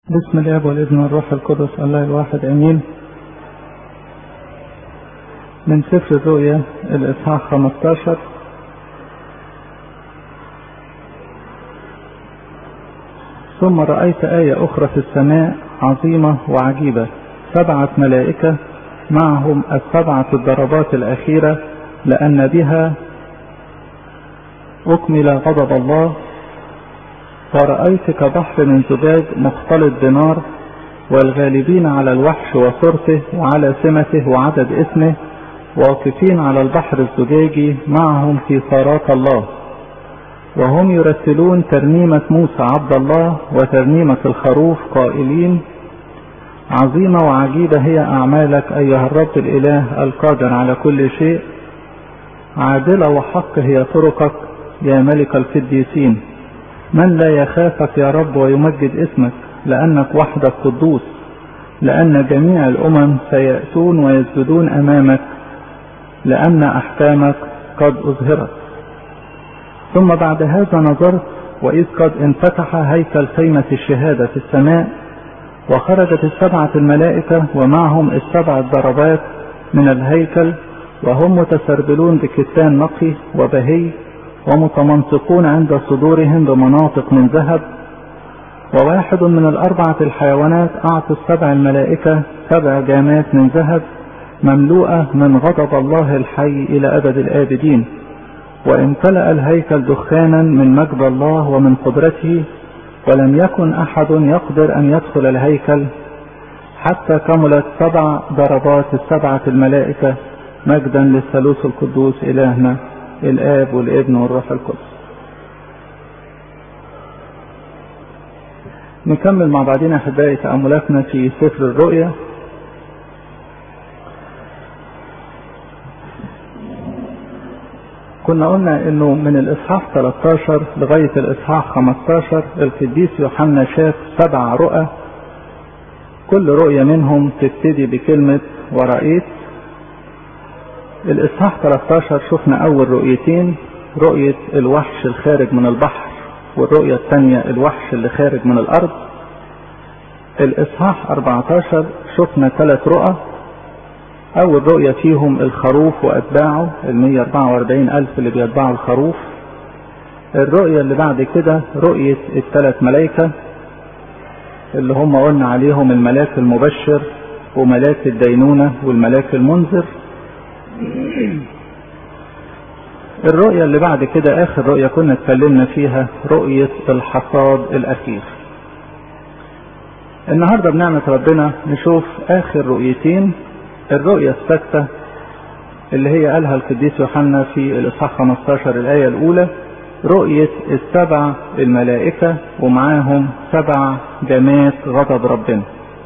بسم الاب والابن والروح القدس الله الواحد امين من سفر الرؤيا الاصحاح 15 ثم رأيت آية أخرى في السماء عظيمة وعجيبة سبعة ملائكة معهم السبعة الضربات الأخيرة لأن بها أكمل غضب الله ورأيت كبحر من زجاج مختلط بنار والغالبين على الوحش وصورته وعلى سمته وعدد اسمه واقفين على البحر الزجاجي معهم في صارات الله وهم يرتلون ترنيمة موسى عبد الله وترنيمة الخروف قائلين عظيمة وعجيبة هي أعمالك أيها الرب الإله القادر على كل شيء عادلة وحق هي طرقك يا ملك القديسين من لا يخافك يا رب ويمجد اسمك لأنك وحدك قدوس لأن جميع الأمم سيأتون ويسجدون أمامك لأن أحكامك قد أظهرت ثم بعد هذا نظرت وإذ قد انفتح هيكل خيمة الشهادة في السماء وخرجت السبعة الملائكة ومعهم السبع الضربات من الهيكل وهم متسربلون بكتان نقي وبهي ومتمنطقون عند صدورهم بمناطق من ذهب وواحد من الأربعة الحيوانات أعطى السبع الملائكة سبع جامات من ذهب مملوءة من غضب الله الحي إلى أبد الآبدين وامتلأ الهيكل دخانا من مجد الله ومن قدرته ولم يكن أحد يقدر أن يدخل الهيكل حتى كملت سبع ضربات السبعة الملائكة مجدا للثالوث القدوس إلهنا الآب والابن والروح القدس نكمل مع بعضنا أحبائي تأملاتنا في سفر الرؤيا كنا قلنا انه من الاصحاح 13 لغاية الاصحاح 15 القديس يوحنا شاف سبع رؤى كل رؤية منهم تبتدي بكلمة ورأيت الاصحاح 13 شفنا اول رؤيتين رؤية الوحش الخارج من البحر والرؤية الثانية الوحش اللي خارج من الارض الاصحاح 14 شفنا ثلاث رؤى اول رؤية فيهم الخروف واتباعه ال 144 الف اللي بيتبعوا الخروف الرؤية اللي بعد كده رؤية الثلاث ملائكة اللي هم قلنا عليهم الملاك المبشر وملاك الدينونة والملاك المنذر الرؤية اللي بعد كده اخر رؤية كنا اتكلمنا فيها رؤية الحصاد الاخير النهاردة بنعمة ربنا نشوف اخر رؤيتين الرؤية السادسة اللي هي قالها القديس يوحنا في الإصحاح 15 الآية الأولى رؤية السبع الملائكة ومعاهم سبع جمات غضب ربنا.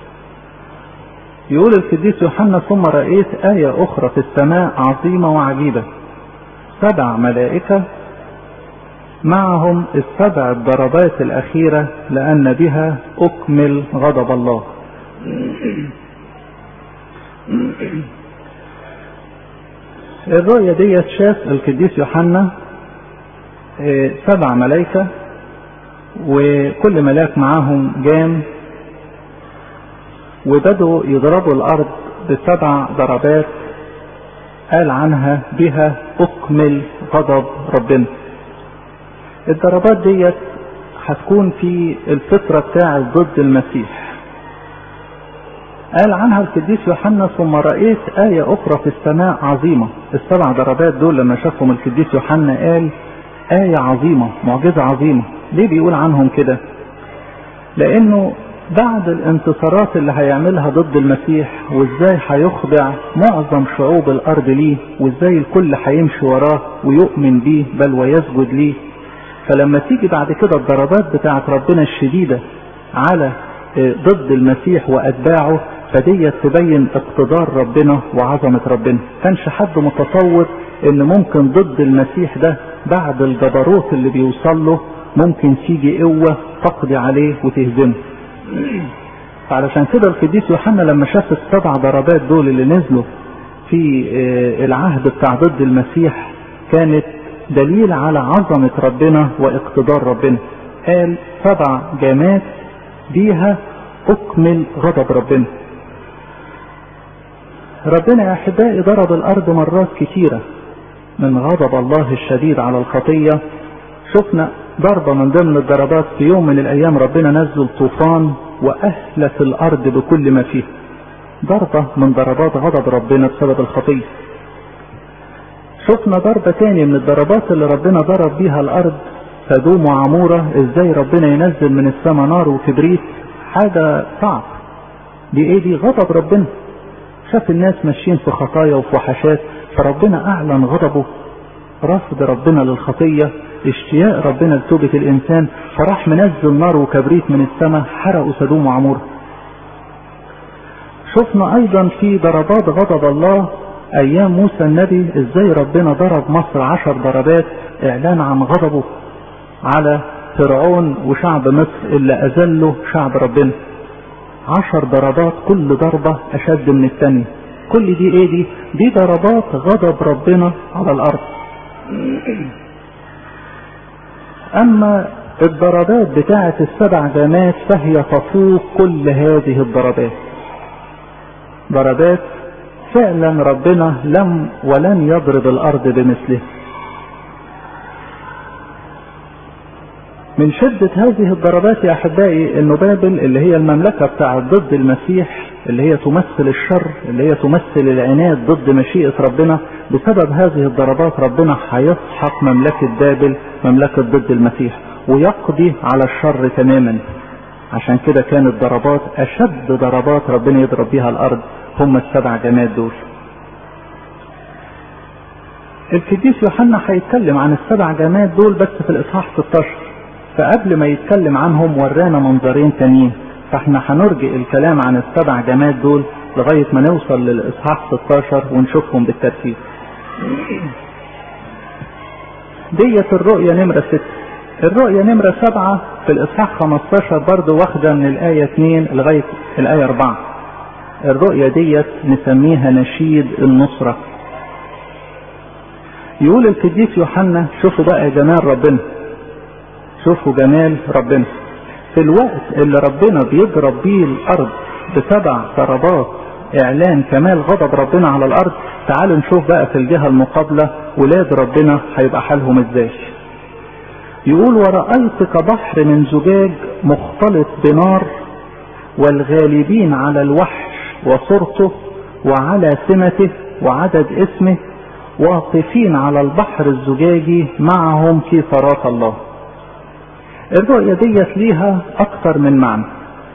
يقول القديس يوحنا ثم رأيت آية أخرى في السماء عظيمة وعجيبة. سبع ملائكة معهم السبع الضربات الأخيرة لأن بها أكمل غضب الله. الرؤية ديت شاف القديس يوحنا سبع ملائكة وكل ملاك معاهم جام وبدوا يضربوا الأرض بسبع ضربات قال عنها بها أكمل غضب ربنا الضربات ديت هتكون في الفترة بتاعة ضد المسيح قال عنها القديس يوحنا ثم رأيت آية أخرى في السماء عظيمة السبع ضربات دول لما شافهم القديس يوحنا قال آية عظيمة معجزة عظيمة ليه بيقول عنهم كده لأنه بعد الانتصارات اللي هيعملها ضد المسيح وازاي هيخضع معظم شعوب الأرض ليه وازاي الكل هيمشي وراه ويؤمن بيه بل ويسجد ليه فلما تيجي بعد كده الضربات بتاعت ربنا الشديدة على ضد المسيح واتباعه فديت تبين اقتدار ربنا وعظمة ربنا كانش حد متصور ان ممكن ضد المسيح ده بعد الجبروت اللي بيوصل له ممكن تيجي قوة تقضي عليه وتهزمه فعلشان كده القديس يوحنا لما شاف السبع ضربات دول اللي نزلوا في العهد بتاع ضد المسيح كانت دليل على عظمة ربنا واقتدار ربنا قال سبع جامات بيها اكمل غضب ربنا ربنا يا احبائي ضرب الارض مرات كتيرة من غضب الله الشديد على الخطية شفنا ضربة من ضمن الضربات في يوم من الايام ربنا نزل طوفان واهلك الارض بكل ما فيها ضربة من ضربات غضب ربنا بسبب الخطية شفنا ضربة تاني من الضربات اللي ربنا ضرب بيها الارض سدوم وعمورة ازاي ربنا ينزل من السماء نار وكبريت حاجة صعب دي ايه دي غضب ربنا شاف الناس ماشيين في خطايا وفي وحشات فربنا اعلن غضبه رفض ربنا للخطية اشتياق ربنا لتوبة الانسان فراح منزل نار وكبريت من السماء حرقوا سدوم وعمورة شفنا ايضا في ضربات غضب الله ايام موسى النبي ازاي ربنا ضرب مصر عشر ضربات اعلان عن غضبه على فرعون وشعب مصر اللي اذله شعب ربنا عشر ضربات كل ضربة اشد من الثانية كل دي ايه دي دي ضربات غضب ربنا على الارض اما الضربات بتاعة السبع جامات فهي تفوق كل هذه الضربات ضربات فعلا ربنا لم ولن يضرب الارض بمثله من شدة هذه الضربات يا احبائي انه بابل اللي هي المملكة بتاعت ضد المسيح اللي هي تمثل الشر اللي هي تمثل العناد ضد مشيئة ربنا بسبب هذه الضربات ربنا هيسحق مملكة بابل مملكة ضد المسيح ويقضي على الشر تماما عشان كده كانت ضربات اشد ضربات ربنا يضرب بيها الارض هم السبع جماد دول القديس يوحنا هيتكلم عن السبع جماد دول بس في الاصحاح 16 فقبل ما يتكلم عنهم ورانا منظرين تانيين فاحنا هنرجئ الكلام عن السبع جماد دول لغاية ما نوصل للإصحاح 16 ونشوفهم بالترتيب. ديت الرؤية نمرة 6 الرؤية نمرة 7 في الإصحاح 15 برضه واخدة من الآية 2 لغاية الآية 4 الرؤية ديت نسميها نشيد النصرة يقول القديس يوحنا شوفوا بقى جمال ربنا شوفوا جمال ربنا في الوقت اللي ربنا بيضرب بيه الارض بسبع ضربات اعلان كمال غضب ربنا على الارض تعالوا نشوف بقى في الجهة المقابلة ولاد ربنا هيبقى حالهم ازاي يقول ورأيت كبحر من زجاج مختلط بنار والغالبين على الوحش وصورته وعلى سمته وعدد اسمه واقفين على البحر الزجاجي معهم كفارات الله الرؤية ديت ليها أكثر من معنى.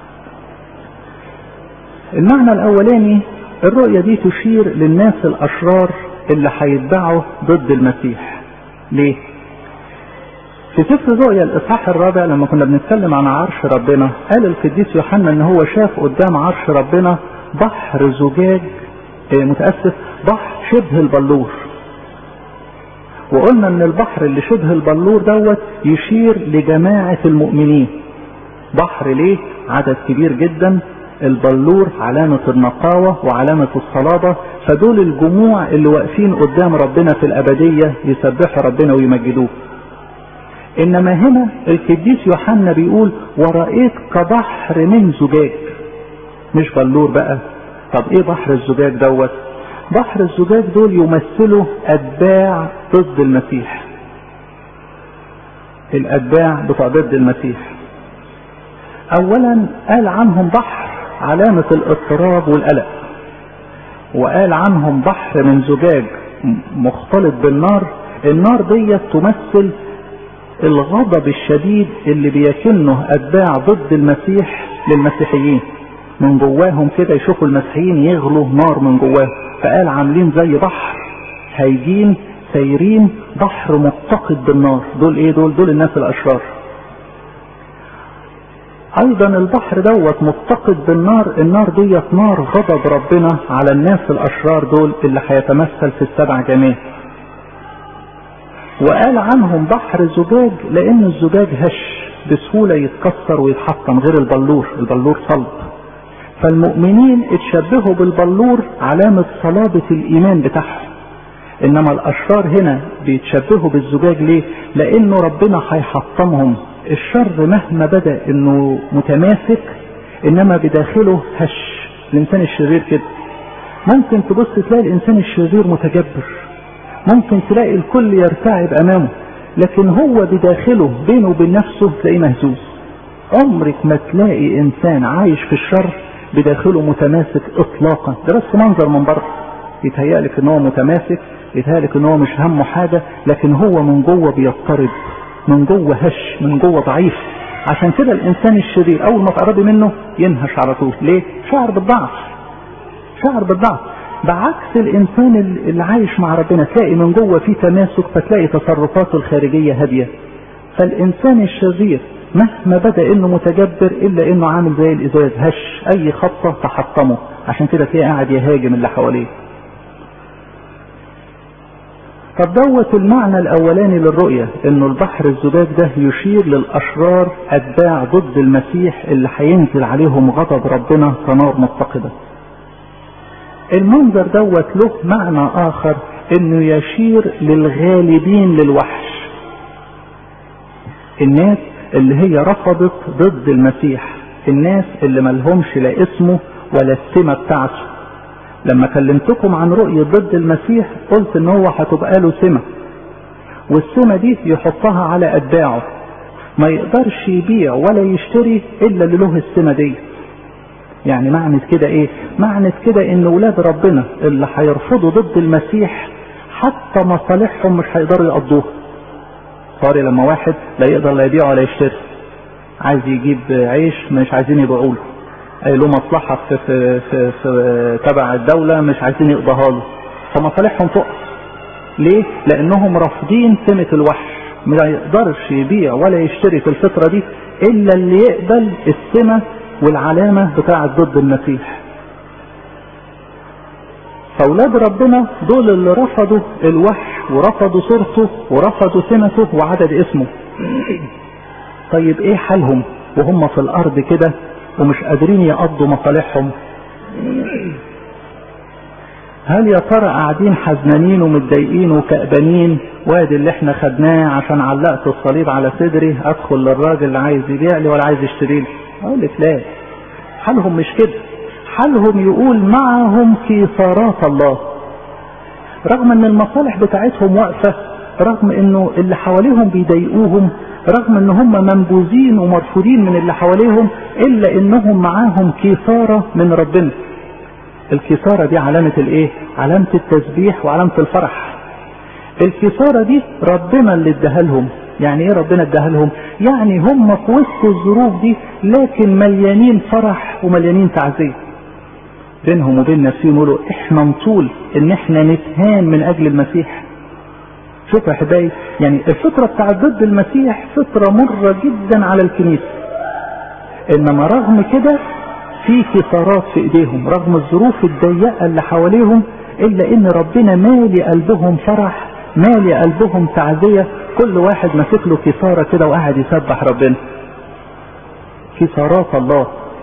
المعنى الأولاني الرؤية دي تشير للناس الأشرار اللي هيتبعوا ضد المسيح. ليه؟ في سفر الرؤيا الإصحاح الرابع لما كنا بنتكلم عن عرش ربنا قال القديس يوحنا إن هو شاف قدام عرش ربنا بحر زجاج متأسف بحر شبه البلور وقلنا ان البحر اللي شبه البلور دوت يشير لجماعة المؤمنين بحر ليه عدد كبير جدا البلور علامة النقاوة وعلامة الصلابة فدول الجموع اللي واقفين قدام ربنا في الأبدية يسبحوا ربنا ويمجدوه إنما هنا القديس يوحنا بيقول ورأيت كبحر من زجاج مش بلور بقى طب ايه بحر الزجاج دوت بحر الزجاج دول يمثلوا اتباع ضد المسيح الاتباع بتوع ضد المسيح اولا قال عنهم بحر علامة الاضطراب والقلق وقال عنهم بحر من زجاج مختلط بالنار النار ديت تمثل الغضب الشديد اللي بيكنه اتباع ضد المسيح للمسيحيين من جواهم كده يشوفوا المسيحيين يغلوا نار من جواهم فقال عاملين زي بحر هايجين سايرين بحر متقد بالنار دول ايه دول دول الناس الاشرار ايضا البحر دوت متقد بالنار النار ديت نار غضب ربنا على الناس الاشرار دول اللي هيتمثل في السبع جمال وقال عنهم بحر زجاج لان الزجاج هش بسهوله يتكسر ويتحطم غير البلور البلور صلب فالمؤمنين اتشبهوا بالبلور علامة صلابة الإيمان بتاعهم إنما الأشرار هنا بيتشبهوا بالزجاج ليه؟ لأنه ربنا هيحطمهم الشر مهما بدأ إنه متماسك انما بداخله هش الانسان الشرير كده ممكن تبص تلاقي الانسان الشرير متجبر ممكن تلاقي الكل يرتعب امامه لكن هو بداخله بينه وبين نفسه تلاقيه مهزوز عمرك ما تلاقي انسان عايش في الشر بداخله متماسك اطلاقا ده بس منظر من بره يتهيألك ان هو متماسك يتهيألك ان هو مش همه حاجة لكن هو من جوه بيضطرب من جوه هش من جوه ضعيف عشان كده الانسان الشرير اول ما تقربي منه ينهش على طول ليه شعر بالضعف شعر بالضعف بعكس الانسان اللي عايش مع ربنا تلاقي من جوه في تماسك فتلاقي تصرفاته الخارجيه هاديه فالانسان الشرير مهما بدا انه متجبر الا انه عامل زي الازاز هش اي خبطه تحطمه عشان كده تلاقيه قاعد يهاجم اللي حواليه طب دوت المعنى الاولاني للرؤية انه البحر الزجاج ده يشير للاشرار اتباع ضد المسيح اللي هينزل عليهم غضب ربنا كنار متقدة المنظر دوت له معنى اخر انه يشير للغالبين للوحش الناس اللي هي رفضت ضد المسيح الناس اللي ملهمش لا اسمه ولا السمة بتاعته لما كلمتكم عن رؤية ضد المسيح قلت ان هو هتبقى له سمة والسمة دي يحطها على اتباعه ما يقدرش يبيع ولا يشتري الا اللي له السمة دي يعني معنى كده ايه معنى كده ان ولاد ربنا اللي هيرفضوا ضد المسيح حتى مصالحهم مش هيقدروا يقضوها صار لما واحد لا يقدر لا يبيع ولا يشتري عايز يجيب عيش مش عايزين يبيعوا له اي له مصلحه في, في, في, في تبع الدوله مش عايزين يقضاها له فمصالحهم تقف ليه؟ لانهم رافضين سمه الوحش ما يقدرش يبيع ولا يشتري في الفتره دي الا اللي يقبل السمه والعلامه بتاعه ضد المسيح فاولاد ربنا دول اللي رفضوا الوحش ورفضوا صورته ورفضوا سمته وعدد اسمه طيب ايه حالهم وهم في الارض كده ومش قادرين يقضوا مصالحهم هل يا ترى قاعدين حزنانين ومتضايقين وكأبانين وادي اللي احنا خدناه عشان علقت الصليب على صدري ادخل للراجل اللي عايز يبيع لي ولا عايز يشتري لي اقول لك لا حالهم مش كده حالهم يقول معهم كيثارات الله رغم ان المصالح بتاعتهم واقفة رغم انه اللي حواليهم بيضايقوهم رغم ان هم منبوذين ومرفوضين من اللي حواليهم الا انهم معاهم كيثارة من ربنا الكيثارة دي علامة الايه علامة التسبيح وعلامة الفرح الكيثارة دي ربنا اللي اداها لهم يعني ايه ربنا اداها لهم يعني هم في وسط الظروف دي لكن مليانين فرح ومليانين تعزيه بينهم وبين نفسهم يقولوا احنا نطول ان احنا نتهان من اجل المسيح شوف يا احبائي يعني الفطره بتاعت ضد المسيح فطره مره جدا على الكنيسه انما رغم كده في كسارات في ايديهم رغم الظروف الضيقه اللي حواليهم الا ان ربنا مالي قلبهم فرح مالي قلبهم تعزيه كل واحد ماسك له كساره كده وقاعد يسبح ربنا كسارات الله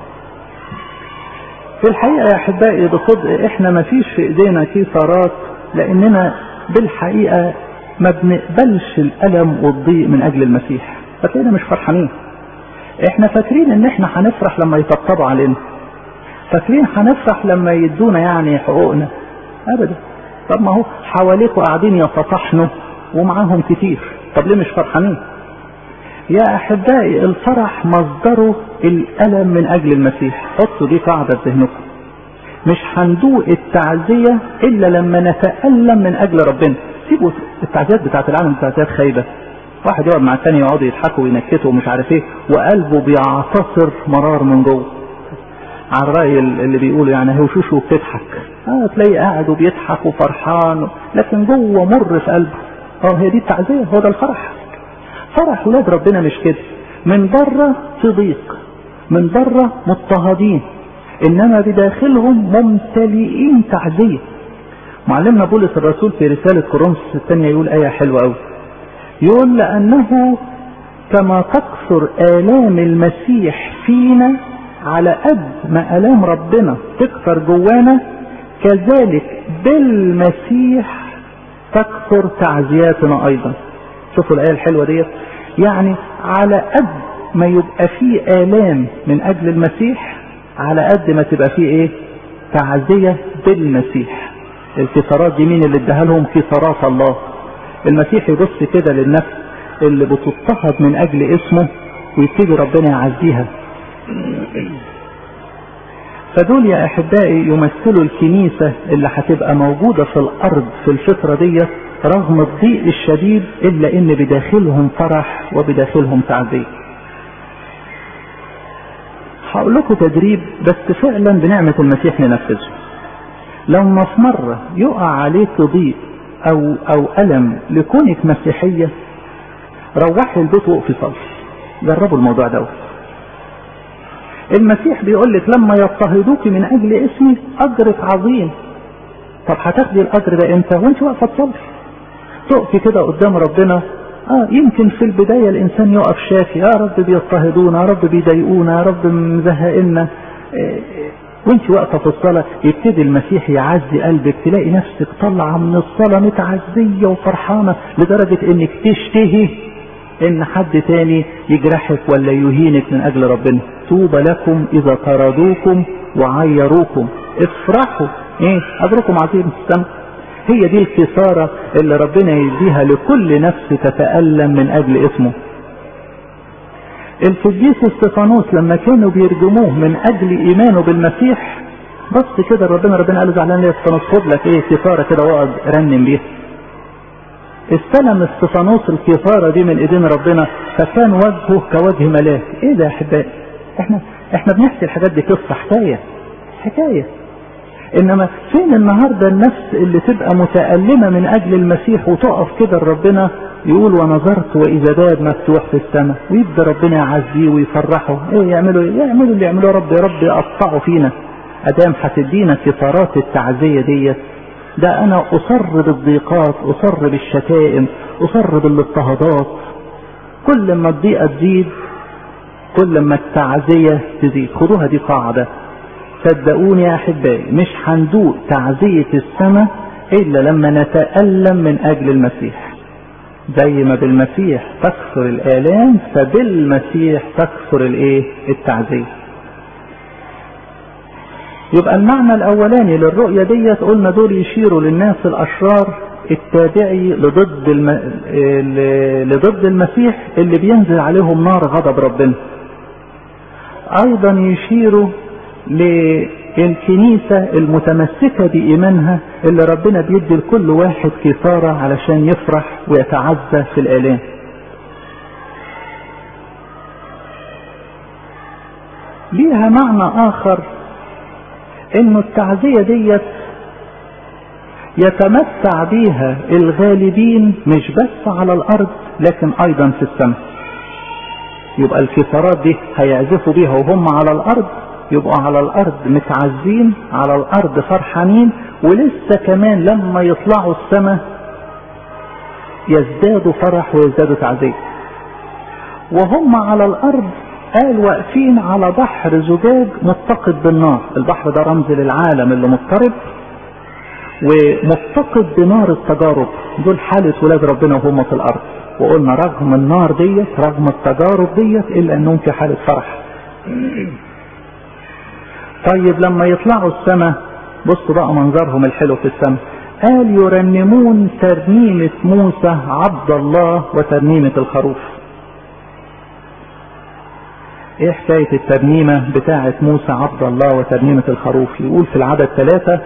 في الحقيقه يا احبائي بصدق احنا ما فيش في ايدينا كسارات لاننا بالحقيقه ما بنقبلش الالم والضيق من اجل المسيح فتلاقينا مش فرحانين احنا فاكرين ان احنا هنفرح لما يطبطبوا علينا فاكرين هنفرح لما يدونا يعني حقوقنا ابدا طب ما هو حواليكوا قاعدين يتطحنوا ومعاهم كتير طب ليه مش فرحانين يا احبائي الفرح مصدره الالم من اجل المسيح حطوا دي قاعده في ذهنكم مش هندوق التعزيه الا لما نتالم من اجل ربنا سيبوا التعزيات بتاعت العالم تعزيات خايبه واحد يقعد مع الثاني يقعدوا يضحكوا وينكتوا ومش عارف ايه وقلبه بيعتصر مرار من جوه على الرأي اللي بيقولوا يعني هو شوشو بتضحك اه تلاقيه قاعد وبيضحك وفرحان لكن جوه مر في قلبه اه هي دي التعزية هو ده الفرح فرح ولاد ربنا مش كده من بره في ضيق من بره مضطهدين انما بداخلهم ممتلئين تعزية معلمنا بولس الرسول في رسالة كورنثوس الثانية يقول آية حلوة أوي يقول لأنه كما تكثر آلام المسيح فينا على قد ما آلام ربنا تكثر جوانا كذلك بالمسيح تكثر تعزياتنا أيضا شوفوا الآية الحلوة ديت يعني على قد ما يبقى فيه آلام من أجل المسيح على قد ما تبقى فيه ايه تعزية بالمسيح الكسارات دي مين اللي اداها لهم كسارات الله المسيح يبص كده للنفس اللي بتضطهد من اجل اسمه ويبتدي ربنا يعزيها فدول يا احبائي يمثلوا الكنيسة اللي هتبقى موجودة في الارض في الفترة ديت رغم الضيق الشديد الا ان بداخلهم فرح وبداخلهم تعزية هقول لكم تدريب بس فعلا بنعمة المسيح ننفذه لما في مرة يقع عليك ضيق او او الم لكونك مسيحية روحي البيت وقفي صلي جربوا الموضوع دوت المسيح بيقول لك لما يضطهدوك من اجل اسمي اجرك عظيم طب هتاخدي الاجر ده امتى وانت واقفه تصلي تقفي كده قدام ربنا اه يمكن في البدايه الانسان يقف شاكي يا رب بيضطهدونا يا رب بيضايقونا يا رب مزهقنا إيه وانت واقفه في الصلاه يبتدي المسيح يعزي قلبك تلاقي نفسك طالعه من الصلاه متعزيه وفرحانه لدرجه انك تشتهي ان حد تاني يجرحك ولا يهينك من اجل ربنا طوبى لكم اذا طردوكم وعيروكم افرحوا ايه اجركم عظيم في السماء هي دي الكسارة اللي ربنا يديها لكل نفس تتألم من اجل اسمه القديس استفانوس لما كانوا بيرجموه من اجل ايمانه بالمسيح بص كده ربنا ربنا قال له زعلان ليه استفانوس خد لك ايه كفاره كده واقعد رنم بيها استلم استفانوس الكفاره دي من ايدين ربنا فكان وجهه كوجه ملاك ايه ده يا احبائي احنا احنا بنحكي الحاجات دي قصه حكايه حكايه انما فين النهارده النفس اللي تبقى متألمة من اجل المسيح وتقف كده لربنا يقول ونظرت واذا باب مفتوح في السماء ويبدا ربنا يعزيه ويفرحه ايه يعملوا ايه يعملوا اللي يعملوه رب يا رب يقطعوا فينا ادام هتدينا كفارات التعزيه ديت ده انا اصر بالضيقات اصر بالشتائم اصر بالاضطهادات كل ما الضيقه تزيد كل ما التعزيه تزيد خدوها دي قاعده صدقوني يا احبائي مش هندوق تعزيه السماء الا لما نتالم من اجل المسيح زي ما بالمسيح تكثر الالام فبالمسيح تكثر الايه التعزيه يبقى المعنى الاولاني للرؤيه ديت قلنا دول يشيروا للناس الاشرار التابعي لضد الم... لضد المسيح اللي بينزل عليهم نار غضب ربنا ايضا يشيروا للكنيسة المتمسكة بإيمانها اللي ربنا بيدي لكل واحد كفارة علشان يفرح ويتعزى في الآلام ليها معنى آخر إنه التعزية ديت يتمتع بيها الغالبين مش بس على الأرض لكن أيضا في السماء يبقى الكفارات دي هيعزفوا بيها وهم على الأرض يبقوا على الارض متعزين على الارض فرحانين ولسه كمان لما يطلعوا السماء يزدادوا فرح ويزدادوا تعزيه وهم على الارض قال واقفين على بحر زجاج متقد بالنار البحر ده رمز للعالم اللي مضطرب ومتقد بنار التجارب دول حالة ولاد ربنا وهم في الارض وقلنا رغم النار ديت رغم التجارب ديت الا انهم في حالة فرح طيب لما يطلعوا السماء بصوا بقى منظرهم الحلو في السماء قال يرنمون ترنيمة موسى عبد الله وترنيمة الخروف ايه حكاية الترنيمة بتاعة موسى عبد الله وترنيمة الخروف يقول في العدد ثلاثة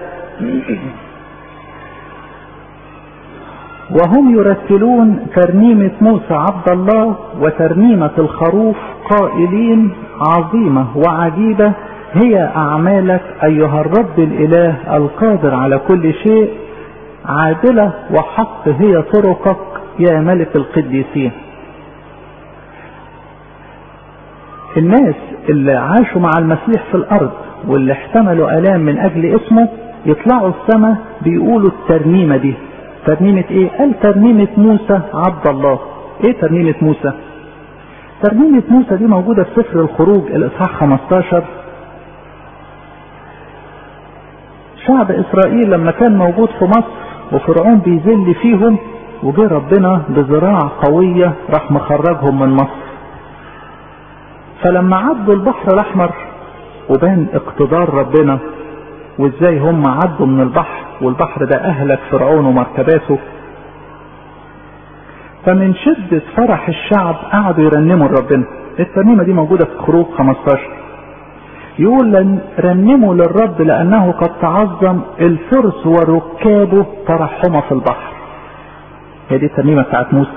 وهم يرتلون ترنيمة موسى عبد الله وترنيمة الخروف قائلين عظيمة وعجيبة هي أعمالك أيها الرب الإله القادر على كل شيء عادلة وحق هي طرقك يا ملك القديسين الناس اللي عاشوا مع المسيح في الأرض واللي احتملوا آلام من أجل اسمه يطلعوا السماء بيقولوا الترنيمة دي ترنيمة ايه؟ قال ترنيمة موسى عبد الله ايه ترنيمة موسى؟ ترنيمة موسى دي موجودة في سفر الخروج الإصحاح 15 شعب اسرائيل لما كان موجود في مصر وفرعون بيذل فيهم وجه ربنا بذراع قوية راح مخرجهم من مصر فلما عدوا البحر الاحمر وبان اقتدار ربنا وازاي هم عدوا من البحر والبحر ده اهلك فرعون ومركباته فمن شدة فرح الشعب قعدوا يرنموا لربنا الترنيمة دي موجودة في خروج 15 يقول رنموا للرب لأنه قد تعظم الفرس وركابه ترحمة في البحر هي دي الترنيمة بتاعت موسى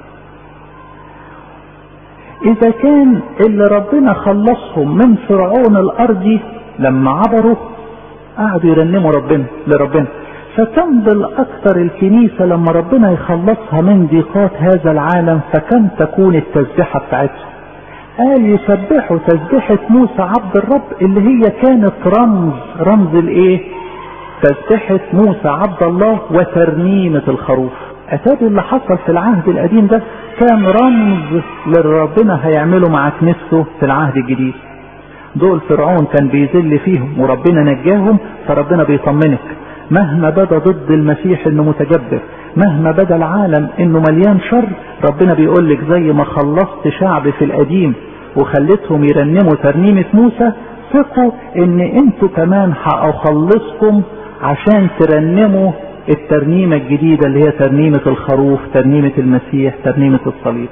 إذا كان اللي ربنا خلصهم من فرعون الأرضي لما عبروا قعدوا يرنموا ربنا لربنا فكم بالأكثر الكنيسة لما ربنا يخلصها من ضيقات هذا العالم فكم تكون التسبيحة بتاعتهم قال يسبحوا تسبيحة موسى عبد الرب اللي هي كانت رمز رمز الايه تسبيحة موسى عبد الله وترنيمة الخروف اتاري اللي حصل في العهد القديم ده كان رمز للي ربنا هيعمله مع كنيسته في العهد الجديد دول فرعون كان بيذل فيهم وربنا نجاهم فربنا بيطمنك مهما بدا ضد المسيح انه متجبر مهما بدا العالم انه مليان شر ربنا بيقول لك زي ما خلصت شعب في القديم وخليتهم يرنموا ترنيمة موسى ثقوا ان انتوا كمان هأخلصكم عشان ترنموا الترنيمة الجديدة اللي هي ترنيمة الخروف ترنيمة المسيح ترنيمة الصليب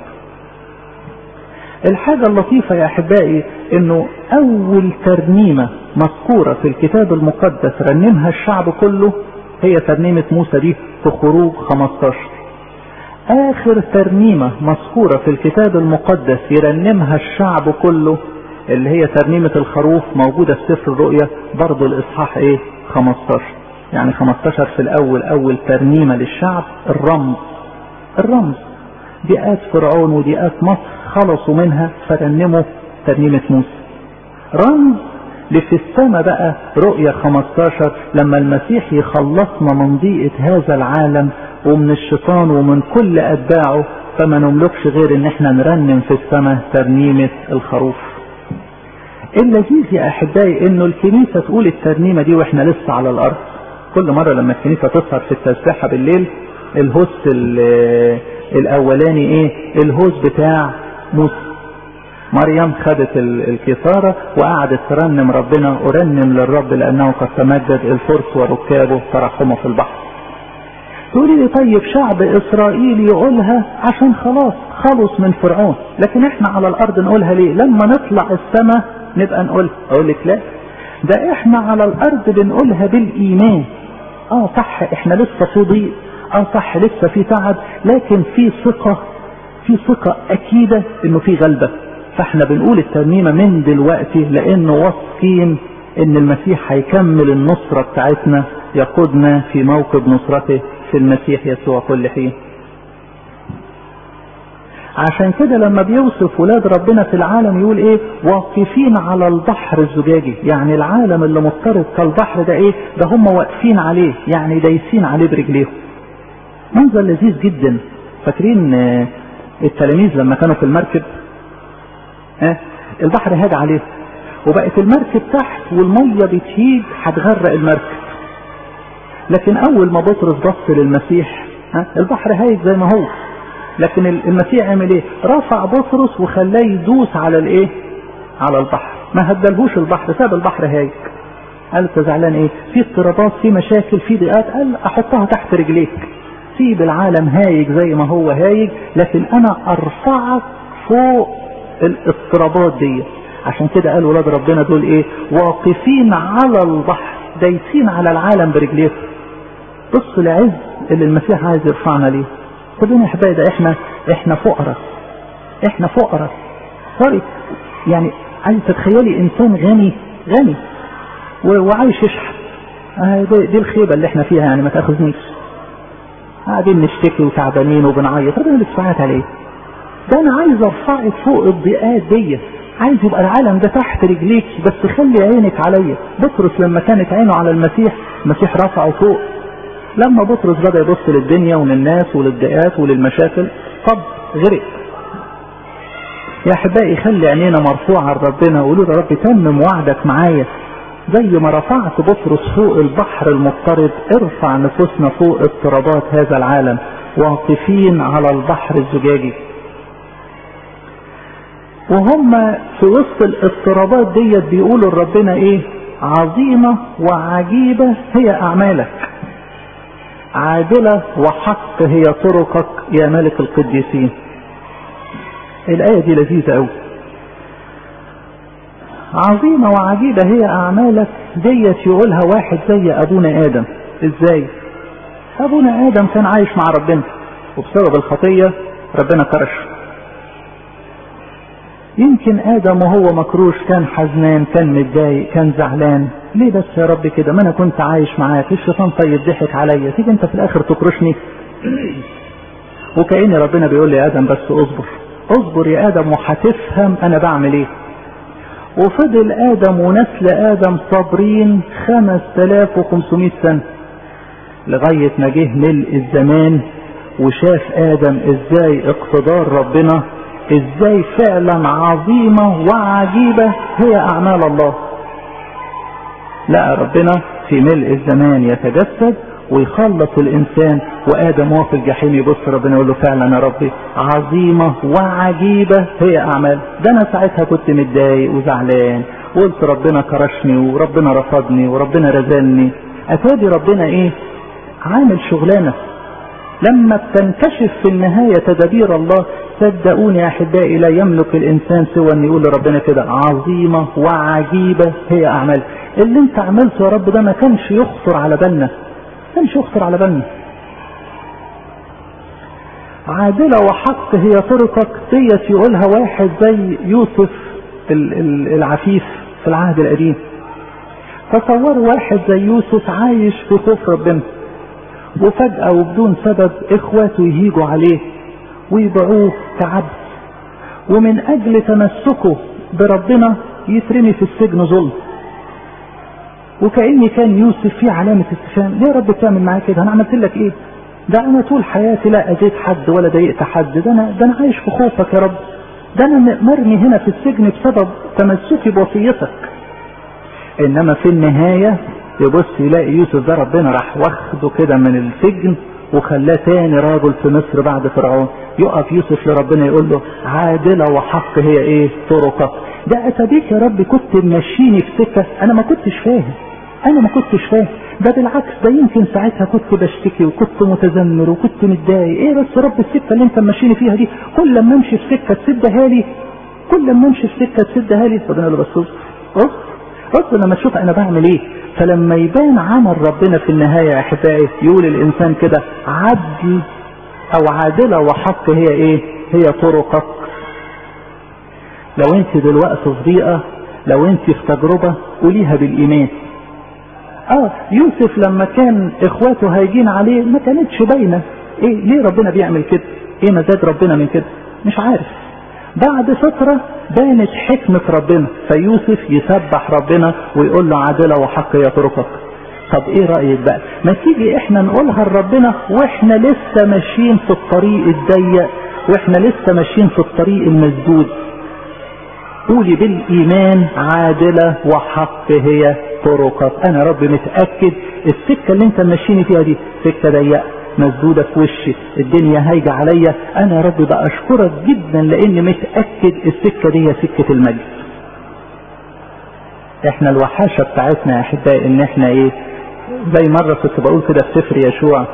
الحاجة اللطيفة يا أحبائي أنه أول ترنيمة مذكورة في الكتاب المقدس رنمها الشعب كله هي ترنيمة موسى دي في خروج 15 آخر ترنيمة مذكورة في الكتاب المقدس يرنمها الشعب كله اللي هي ترنيمة الخروف موجودة في سفر الرؤيا برضه الإصحاح إيه 15 يعني 15 في الأول أول ترنيمة للشعب الرمز الرمز ديئات فرعون وديئات مصر خلصوا منها فرنموا ترنيمة موسى رمز لفي السماء بقى رؤية 15 لما المسيح يخلصنا من ضيقة هذا العالم ومن الشيطان ومن كل أتباعه فما نملكش غير ان احنا نرنم في السماء ترنيمة الخروف اللذيذ يا احبائي انه الكنيسة تقول الترنيمة دي واحنا لسه على الارض كل مرة لما الكنيسة تسهر في التسبيحة بالليل الهوس الاولاني ايه الهوس بتاع موسى مريم خدت الكثارة وقعدت ترنم ربنا أرنم للرب لأنه قد تمجد الفرس وركابه ترحمه في البحر تقولي لي طيب شعب إسرائيل يقولها عشان خلاص خلص من فرعون لكن احنا على الأرض نقولها ليه لما نطلع السماء نبقى نقولها أقول لك لا ده احنا على الأرض بنقولها بالإيمان اه صح احنا لسه في ضيق اه صح لسه في تعب لكن في ثقة في ثقة أكيدة إنه في غلبة فاحنا بنقول الترنيمة من دلوقتي لأنه واثقين إن المسيح هيكمل النصرة بتاعتنا يقودنا في موكب نصرته في المسيح يسوع كل حين. عشان كده لما بيوصف ولاد ربنا في العالم يقول ايه واقفين على البحر الزجاجي يعني العالم اللي مضطرب كالبحر ده ايه ده هم واقفين عليه يعني دايسين عليه برجليهم منظر لذيذ جدا فاكرين التلاميذ لما كانوا في المركب ها البحر هاج عليه وبقت المركب تحت والميه بتهيج هتغرق المركب لكن اول ما بطرس بص للمسيح ها البحر هايج زي ما هو لكن المسيح عمل ايه رفع بطرس وخلاه يدوس على الايه على البحر ما هدلهوش البحر ساب البحر هايج قال انت زعلان ايه في اضطرابات في مشاكل في ضيقات قال احطها تحت رجليك سيب العالم هايج زي ما هو هايج لكن انا ارفعك فوق الاضطرابات دي عشان كده قال ولاد ربنا دول ايه واقفين على البحر دايسين على العالم برجليهم بص العز اللي المسيح عايز يرفعنا ليه خدونا يا احبائي ده احنا احنا فقراء احنا فقراء سوري يعني عايز تتخيلي انسان غني غني وعايش يشحت آه دي, دي الخيبه اللي احنا فيها يعني ما تاخذنيش قاعدين نشتكي وتعبانين وبنعيط ربنا اللي سمعت عليه ده انا عايز ارفعك فوق الضيقات دي عايز يبقى العالم ده تحت رجليك بس خلي عينك عليا بطرس لما كانت عينه على المسيح المسيح رفعه فوق لما بطرس بدا يبص للدنيا وللناس وللضيقات وللمشاكل طب غرق يا احبائي خلي عينينا مرفوعه لربنا وقولوا يا رب تمم وعدك معايا زي ما رفعت بطرس فوق البحر المضطرب ارفع نفوسنا فوق اضطرابات هذا العالم واقفين على البحر الزجاجي وهم في وسط الاضطرابات ديت بيقولوا لربنا ايه عظيمة وعجيبة هي اعمالك عادلة وحق هي طرقك يا ملك القديسين الآية دي لذيذة أوي عظيمة وعجيبة هي أعمالك ديت يقولها واحد زي أبونا آدم إزاي؟ أبونا آدم كان عايش مع ربنا وبسبب الخطية ربنا كرشه يمكن ادم وهو مكروش كان حزنان كان متضايق كان زعلان ليه بس يا رب كده ما انا كنت عايش معاك الشيطان طيب ضحك عليا تيجي انت في الاخر تكرشني وكأن ربنا بيقول لي يا ادم بس اصبر اصبر يا ادم وهتفهم انا بعمل ايه وفضل ادم ونسل ادم صابرين 5500 سنه لغايه ما جه ملء الزمان وشاف ادم ازاي اقتدار ربنا ازاي فعلا عظيمة وعجيبة هي اعمال الله لا ربنا في ملء الزمان يتجسد ويخلص الانسان وادم وهو في الجحيم يبص ربنا يقول له فعلا يا ربي عظيمة وعجيبة هي اعمال ده انا ساعتها كنت متضايق وزعلان وقلت ربنا كرشني وربنا رفضني وربنا رزلني اتادي ربنا ايه عامل شغلانه لما بتنكشف في النهاية تدابير الله صدقوني يا احبائي لا يملك الانسان سوى ان يقول لربنا كده عظيمة وعجيبة هي اعمال اللي انت عملته يا رب ده ما كانش يخطر على بالنا ما كانش يخطر على بالنا عادلة وحق هي طرقك ديت يقولها واحد زي يوسف العفيف في العهد القديم تصوروا واحد زي يوسف عايش في خوف ربنا وفجأة وبدون سبب اخواته يهيجوا عليه ويبيعوه كعبد ومن اجل تمسكه بربنا يترمي في السجن ظلم وكأن كان يوسف فيه علامة استفهام ليه يا رب بتعمل معايا كده انا عملت لك ايه ده انا طول حياتي لا اذيت حد ولا ضايقت حد ده انا ده انا عايش في خوفك يا رب ده انا مرمي هنا في السجن بسبب تمسكي بوصيتك انما في النهاية يبص يلاقي يوسف ده ربنا راح واخده كده من السجن وخلاه تاني راجل في مصر بعد فرعون يقف يوسف لربنا يقول له عادلة وحق هي ايه طرقك ده اتبيك يا رب كنت ممشيني في سكة انا ما كنتش فاهم انا ما كنتش فاهم ده بالعكس ده يمكن ساعتها كنت بشتكي وكنت متذمر وكنت متضايق ايه بس يا رب السكة اللي انت ماشيني فيها دي كل لما امشي في سكة تسدها لي كل لما امشي في سكة تسدها لي ربنا يقول له بس اصبر اصبر لما تشوف انا بعمل ايه فلما يبان عمل ربنا في النهاية يا احبائي يقول الانسان كده عدل او عادلة وحق هي ايه هي طرقك لو انت دلوقتي في ضيقة لو انت في تجربة قوليها بالايمان اه يوسف لما كان اخواته هايجين عليه ما كانتش باينة ايه ليه ربنا بيعمل كده ايه مزاج ربنا من كده مش عارف بعد فترة بانت حكمة ربنا فيوسف يسبح ربنا ويقول له عادلة وحق يا طرقك طب ايه رأيك بقى ما تيجي احنا نقولها لربنا واحنا لسه ماشيين في الطريق الضيق واحنا لسه ماشيين في الطريق المسدود قولي بالايمان عادلة وحق هي طرقك انا رب متأكد السكة اللي انت ماشيني فيها دي سكة ضيقة مسدودة في وشي الدنيا هايجة عليا انا يا رب بقى اشكرك جدا لاني متأكد السكة دي هي سكة المجد احنا الوحاشة بتاعتنا يا احبائي ان احنا ايه زي مرة كنت بقول كده في سفر يشوع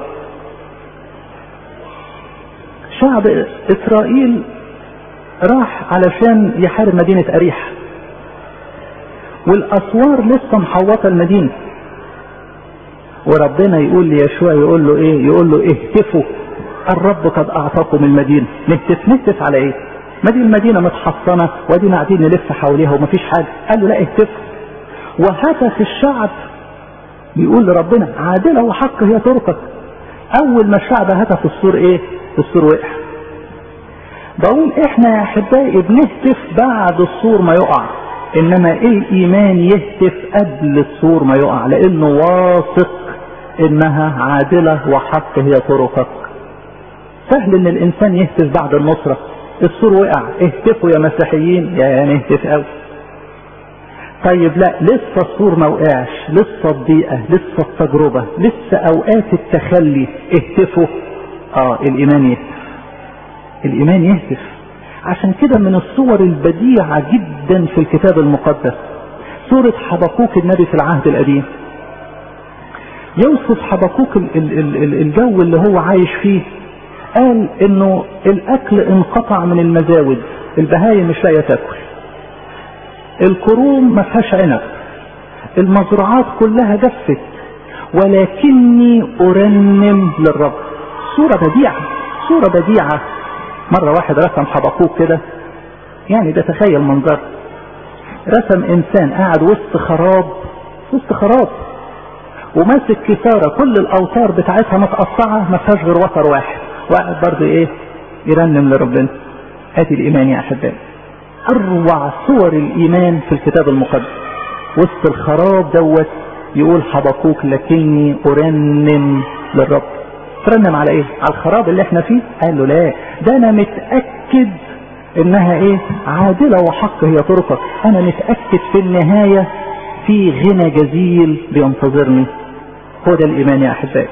شعب اسرائيل راح علشان يحارب مدينة اريح والاسوار لسه محوطة المدينة وربنا يقول ليشوع يقول له ايه يقول له اهتفوا الرب قد اعطاكم المدينة نهتف نهتف على ايه ما دي المدينة متحصنة وادينا قاعدين نلف حواليها ومفيش حاجة قال له لا اهتفوا وهتف الشعب بيقول لربنا عادلة وحق هي طرقك اول ما الشعب هتف السور ايه السور وقع بقول احنا يا احبائي بنهتف بعد السور ما يقع انما الايمان يهتف قبل السور ما يقع لانه واثق انها عادلة وحق هي طرقك سهل ان الانسان يهتف بعد النصرة السور وقع اهتفوا يا مسيحيين يا نهتف قوي طيب لا لسه السور ما وقعش لسه الضيقة لسه التجربة لسه اوقات التخلي اهتفوا اه الايمان يهتف الايمان يهتف عشان كده من الصور البديعة جدا في الكتاب المقدس سورة حبقوك النبي في العهد القديم يوصف حبقوك الجو اللي هو عايش فيه قال انه الاكل انقطع من المزاود البهايم مش لاقيه تاكل الكروم ما فيهاش عنب المزرعات كلها جفت ولكني ارنم للرب صورة بديعة صورة بديعة مرة واحد رسم حبقوك كده يعني ده تخيل منظر رسم انسان قاعد وسط خراب وسط خراب وماسك كسارة كل الاوتار بتاعتها متقطعة ما فيهاش غير وتر واحد وقاعد برضه ايه يرنم لربنا ادي الايمان يا احبائي اروع صور الايمان في الكتاب المقدس وسط الخراب دوت يقول حبقوك لكني ارنم للرب ترنم على ايه على الخراب اللي احنا فيه قال له لا ده انا متاكد انها ايه عادله وحق هي طرقك انا متاكد في النهايه في غنى جزيل بينتظرني هو ده الايمان يا احبائي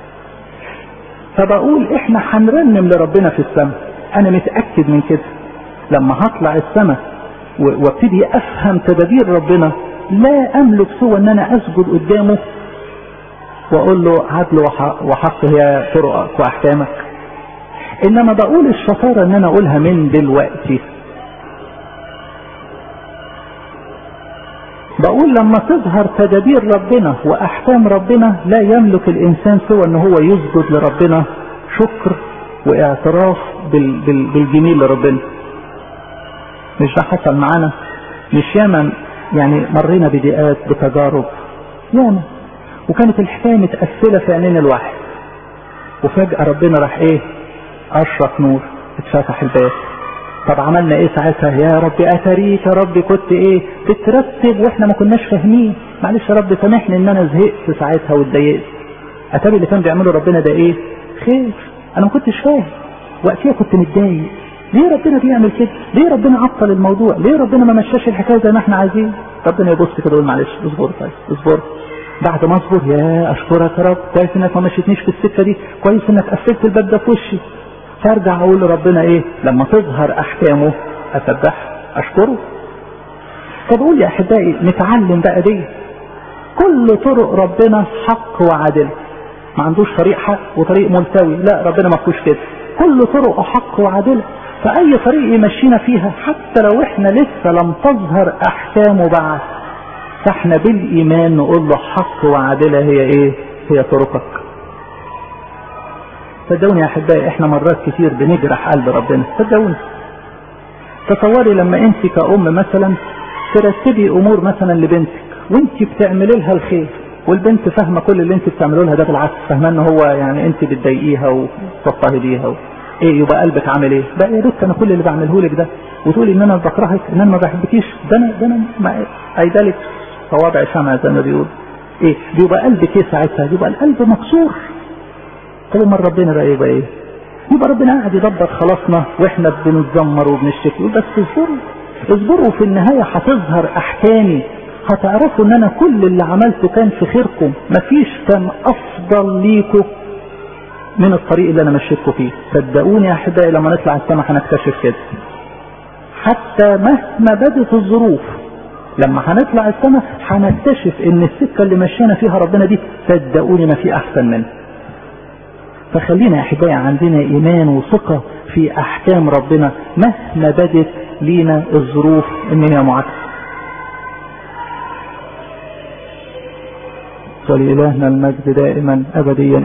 فبقول احنا هنرنم لربنا في السماء انا متاكد من كده لما هطلع السماء وابتدي افهم تدابير ربنا لا املك سوى ان انا اسجد قدامه واقول له عدل وحق هي طرقك واحكامك انما بقول الشطاره ان انا اقولها من دلوقتي بقول لما تظهر تدابير ربنا واحكام ربنا لا يملك الانسان سوى ان هو يسجد لربنا شكر واعتراف بال بال بالجميل لربنا مش ده حصل معانا مش ياما يعني مرينا بضيقات بتجارب ياما وكانت الحكايه متقفله في عينين الواحد وفجاه ربنا راح ايه اشرق نور اتفتح الباب طب عملنا ايه ساعتها يا رب اتريك يا رب كنت ايه بترتب واحنا ما كناش فاهمين معلش يا رب سامحني ان انا زهقت ساعتها واتضايقت اتاري اللي كان بيعمله ربنا ده ايه خير انا ما كنتش فاهم وقتها كنت متضايق ليه ربنا بيعمل كده ليه ربنا عطل الموضوع ليه ربنا ما مشاش الحكايه زي ما احنا عايزين ربنا يبص كده ويقول معلش اصبر طيب اصبر بعد ما اصبر يا اشكرك يا رب كويس انك ما مشيتنيش في السكه دي كويس انك قفلت الباب ده في وشي فارجع اقول لربنا ايه لما تظهر احكامه اسبح اشكره فبقول يا احبائي نتعلم بقى دي كل طرق ربنا حق وعدل ما عندوش طريق حق وطريق ملتوي لا ربنا ما فيهوش كده كل طرقه حق وعدل فاي طريق يمشينا فيها حتى لو احنا لسه لم تظهر احكامه بعد فاحنا بالايمان نقول له حق وعدله هي ايه هي طرقك صدقوني يا احبائي احنا مرات كتير بنجرح قلب ربنا صدقوني تصوري لما انت كأم مثلا ترتبي امور مثلا لبنتك وانت بتعملي لها الخير والبنت فاهمه كل اللي انت بتعمله لها ده بالعكس فاهمه ان هو يعني انت بتضايقيها وتضطهديها و... ايه يبقى قلبك عامل ايه؟ بقى يا بنت انا كل اللي بعمله لك ده وتقولي ان انا بكرهك ان انا ما بحبكيش ده انا ده انا ايدالك صوابع شمع زي ما بيقول ايه بيبقى قلبك ايه ساعتها؟ يبقى القلب مكسور طب امال ربنا بقى يبقى ايه؟ يبقى ربنا قاعد يدبر خلاصنا واحنا بنتذمر وبنشتكي بس اصبروا اصبروا في النهايه هتظهر احكامي هتعرفوا ان انا كل اللي عملته كان في خيركم مفيش كان افضل ليكم من الطريق اللي انا مشيتكم فيه صدقوني يا احبائي لما نطلع السماء هنكتشف كده حتى مهما بدت الظروف لما هنطلع السماء هنكتشف ان السكه اللي مشينا فيها ربنا دي صدقوني ما في احسن منها فخلينا يا احبائي عندنا ايمان وثقه في احكام ربنا مهما بدت لينا الظروف اننا معاكسه ولإلهنا المجد دائما أبديا